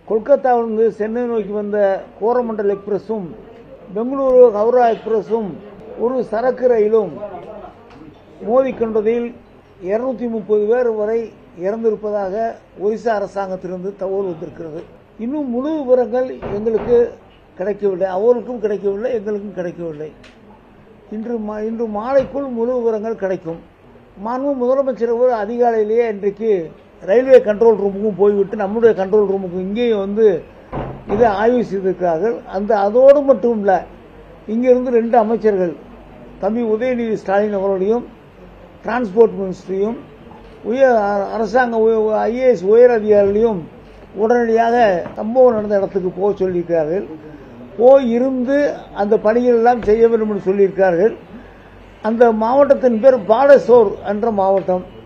கொல்கத்தாவிலிருந்து சென்னை நோக்கி வந்த கோரமண்டல் எக்ஸ்பிரஸும் பெங்களூரு ஹவுரா எக்ஸ்பிரஸும் ஒரு சரக்கு ரயிலும் மோதிக்கொண்டதில் இருநூத்தி முப்பது பேர் வரை இறந்திருப்பதாக ஒரிசா அரசாங்கத்திலிருந்து தகவல் வந்திருக்கிறது இன்னும் முழு விவரங்கள் எங்களுக்கு கிடைக்கவில்லை அவர்களுக்கும் கிடைக்கவில்லை எங்களுக்கும் கிடைக்கவில்லை இன்று மா- இன்று மாலைக்குள் முழு விவரங்கள் கிடைக்கும் மாண்பு முதலமைச்சர் அவர்கள் அதிகாலையிலேயே இன்றைக்கு ரயில்வே கண்ட்ரோல் ரூமுக்கும் போய்விட்டு நம்முடைய கண்ட்ரோல் ரூமுக்கும் இங்கேயும் வந்து இதை ஆய்வு செய்திருக்கிறார்கள் அந்த அதோடு மட்டும் இல்லை இங்கிருந்து ரெண்டு அமைச்சர்கள் தம்பி உதயநிதி ஸ்டாலின் அவர்களையும் டிரான்ஸ்போர்ட் மினிஸ்ட்ரியும் உயர் அ- அரசாங்க ஐஏஎஸ் உயர் அதிகாரிகளையும் உடனடியாக சம்பவம் நடந்த இடத்துக்கு போக சொல்லியிருக்கிறார்கள் போய் இருந்து அந்த பணிகள் எல்லாம் செய்ய வேண்டும் என்று சொல்லியிருக்கிறார்கள் அந்த மாவட்டத்தின் பேர் பாலசோர் என்ற மாவட்டம்